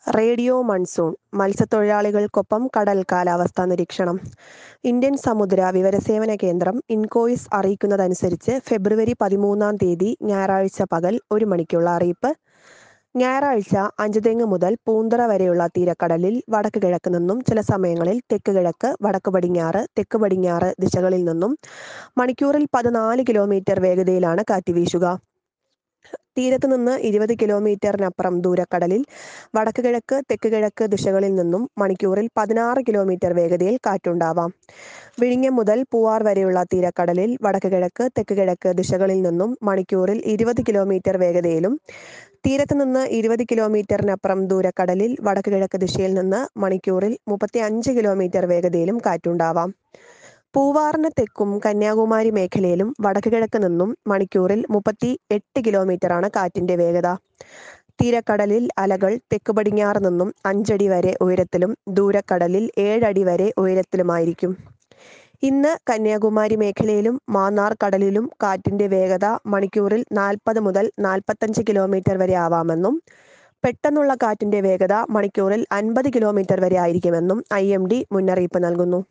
radio monsoon മത്സ്യത്തൊഴിലാളികൾക്കൊപ്പം കടൽ കാലാവസ്ഥാ നിരീക്ഷണം ഇന്ത്യൻ സമുദ്ര വിവരസേവന കേന്ദ്രം ഇൻകോയിസ് അറിയിക്കുന്നതനുസരിച്ച് ഫെബ്രുവരി പതിമൂന്നാം തീയതി ഞായറാഴ്ച പകൽ ഒരു മണിക്കുള്ള അറിയിപ്പ് ഞായറാഴ്ച അഞ്ചുതെങ്ങ് മുതൽ പൂന്തറ വരെയുള്ള തീരക്കടലിൽ വടക്ക് കിഴക്ക് നിന്നും ചില സമയങ്ങളിൽ തെക്ക് കിഴക്ക് വടക്ക് പടിഞ്ഞാറ് തെക്ക് പടിഞ്ഞാറ് ദിശകളിൽ നിന്നും മണിക്കൂറിൽ പതിനാല് കിലോമീറ്റർ വേഗതയിലാണ് കാറ്റ് വീശുക തീരത്ത് നിന്ന് ഇരുപത് കിലോമീറ്ററിനപ്പുറം ദൂരക്കടലിൽ വടക്ക് കിഴക്ക് തെക്ക് കിഴക്ക് ദിശകളിൽ നിന്നും മണിക്കൂറിൽ പതിനാറ് കിലോമീറ്റർ വേഗതയിൽ കാറ്റുണ്ടാവാം വിഴിഞ്ഞം മുതൽ പൂവാർ വരെയുള്ള തീരക്കടലിൽ വടക്ക് കിഴക്ക് തെക്ക് കിഴക്ക് ദിശകളിൽ നിന്നും മണിക്കൂറിൽ ഇരുപത് കിലോമീറ്റർ വേഗതയിലും തീരത്ത് നിന്ന് ഇരുപത് കിലോമീറ്ററിനപ്പുറം ദൂരക്കടലിൽ വടക്ക് കിഴക്ക് ദിശയിൽ നിന്ന് മണിക്കൂറിൽ മുപ്പത്തി അഞ്ച് കിലോമീറ്റർ വേഗതയിലും കാറ്റുണ്ടാവാം പൂവാറിന് തെക്കും കന്യാകുമാരി മേഖലയിലും വടക്ക് കിഴക്ക് നിന്നും മണിക്കൂറിൽ മുപ്പത്തി എട്ട് കിലോമീറ്ററാണ് കാറ്റിന്റെ വേഗത തീരക്കടലിൽ അലകൾ തെക്ക് പടിഞ്ഞാറ് നിന്നും അഞ്ചടി വരെ ഉയരത്തിലും ദൂരക്കടലിൽ ഏഴടി വരെ ഉയരത്തിലുമായിരിക്കും ഇന്ന് കന്യാകുമാരി മേഖലയിലും മാന്നാർ കടലിലും കാറ്റിന്റെ വേഗത മണിക്കൂറിൽ നാൽപ്പത് മുതൽ നാൽപ്പത്തഞ്ച് കിലോമീറ്റർ വരെ ആവാമെന്നും പെട്ടെന്നുള്ള കാറ്റിന്റെ വേഗത മണിക്കൂറിൽ അൻപത് കിലോമീറ്റർ വരെ ആയിരിക്കുമെന്നും ഐ എം ഡി മുന്നറിയിപ്പ് നൽകുന്നു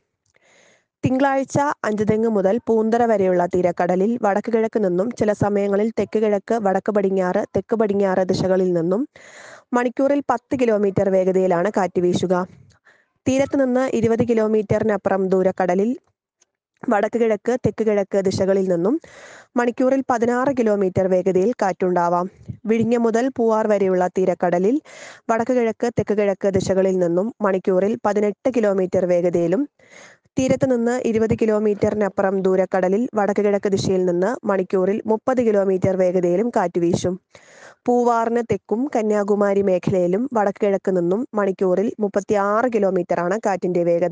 തിങ്കളാഴ്ച അഞ്ചുതെങ്ങ് മുതൽ പൂന്തറ വരെയുള്ള തീരക്കടലിൽ വടക്ക് കിഴക്ക് നിന്നും ചില സമയങ്ങളിൽ തെക്ക് കിഴക്ക് വടക്ക് പടിഞ്ഞാറ് തെക്ക് പടിഞ്ഞാറ് ദിശകളിൽ നിന്നും മണിക്കൂറിൽ പത്ത് കിലോമീറ്റർ വേഗതയിലാണ് കാറ്റ് വീശുക തീരത്ത് നിന്ന് ഇരുപത് കിലോമീറ്ററിനപ്പുറം ദൂരക്കടലിൽ വടക്ക് കിഴക്ക് തെക്ക് കിഴക്ക് ദിശകളിൽ നിന്നും മണിക്കൂറിൽ പതിനാറ് കിലോമീറ്റർ വേഗതയിൽ കാറ്റുണ്ടാവാം വിഴിഞ്ഞം മുതൽ പൂവാർ വരെയുള്ള തീരക്കടലിൽ വടക്ക് കിഴക്ക് തെക്ക് കിഴക്ക് ദിശകളിൽ നിന്നും മണിക്കൂറിൽ പതിനെട്ട് കിലോമീറ്റർ വേഗതയിലും തീരത്ത് നിന്ന് ഇരുപത് കിലോമീറ്ററിനപ്പുറം ദൂരക്കടലിൽ വടക്ക് കിഴക്ക് ദിശയിൽ നിന്ന് മണിക്കൂറിൽ മുപ്പത് കിലോമീറ്റർ വേഗതയിലും കാറ്റ് വീശും പൂവാറിന് തെക്കും കന്യാകുമാരി മേഖലയിലും വടക്ക് കിഴക്ക് നിന്നും മണിക്കൂറിൽ മുപ്പത്തി ആറ് കിലോമീറ്ററാണ് കാറ്റിന്റെ വേഗത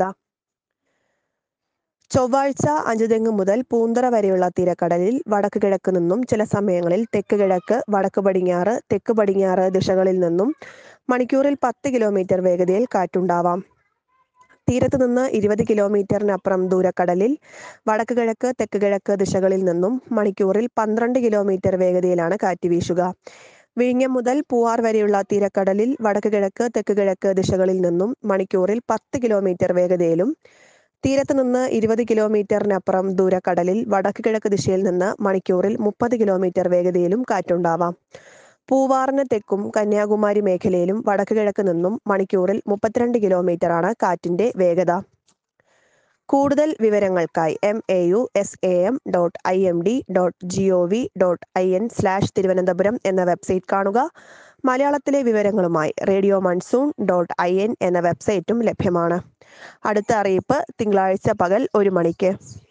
ചൊവ്വാഴ്ച അഞ്ചുതെങ്ങ് മുതൽ പൂന്തറ വരെയുള്ള തീരക്കടലിൽ വടക്ക് കിഴക്ക് നിന്നും ചില സമയങ്ങളിൽ തെക്ക് കിഴക്ക് വടക്ക് പടിഞ്ഞാറ് തെക്ക് പടിഞ്ഞാറ് ദിശകളിൽ നിന്നും മണിക്കൂറിൽ പത്ത് കിലോമീറ്റർ വേഗതയിൽ കാറ്റുണ്ടാവാം തീരത്ത് നിന്ന് ഇരുപത് കിലോമീറ്ററിനപ്പുറം ദൂരക്കടലിൽ വടക്ക് കിഴക്ക് തെക്ക് കിഴക്ക് ദിശകളിൽ നിന്നും മണിക്കൂറിൽ പന്ത്രണ്ട് കിലോമീറ്റർ വേഗതയിലാണ് കാറ്റ് വീശുക വിഴിഞ്ഞം മുതൽ പൂവാർ വരെയുള്ള തീരക്കടലിൽ വടക്ക് കിഴക്ക് തെക്ക് കിഴക്ക് ദിശകളിൽ നിന്നും മണിക്കൂറിൽ പത്ത് കിലോമീറ്റർ വേഗതയിലും തീരത്ത് നിന്ന് ഇരുപത് കിലോമീറ്ററിനപ്പുറം ദൂരക്കടലിൽ വടക്ക് കിഴക്ക് ദിശയിൽ നിന്ന് മണിക്കൂറിൽ മുപ്പത് കിലോമീറ്റർ വേഗതയിലും കാറ്റുണ്ടാവാം പൂവാറിന് തെക്കും കന്യാകുമാരി മേഖലയിലും വടക്ക് കിഴക്ക് നിന്നും മണിക്കൂറിൽ മുപ്പത്തിരണ്ട് കിലോമീറ്ററാണ് കാറ്റിന്റെ വേഗത കൂടുതൽ വിവരങ്ങൾക്കായി M A U S A M dot I M D dot G O V dot I N slash Thiruvananthapuram എന്ന വെബ്സൈറ്റ് കാണുക മലയാളത്തിലെ വിവരങ്ങളുമായി radio monsoon dot I N എന്ന വെബ്സൈറ്റും ലഭ്യമാണ് അടുത്ത അറിയിപ്പ് തിങ്കളാഴ്ച പകൽ ഒരു മണിക്ക്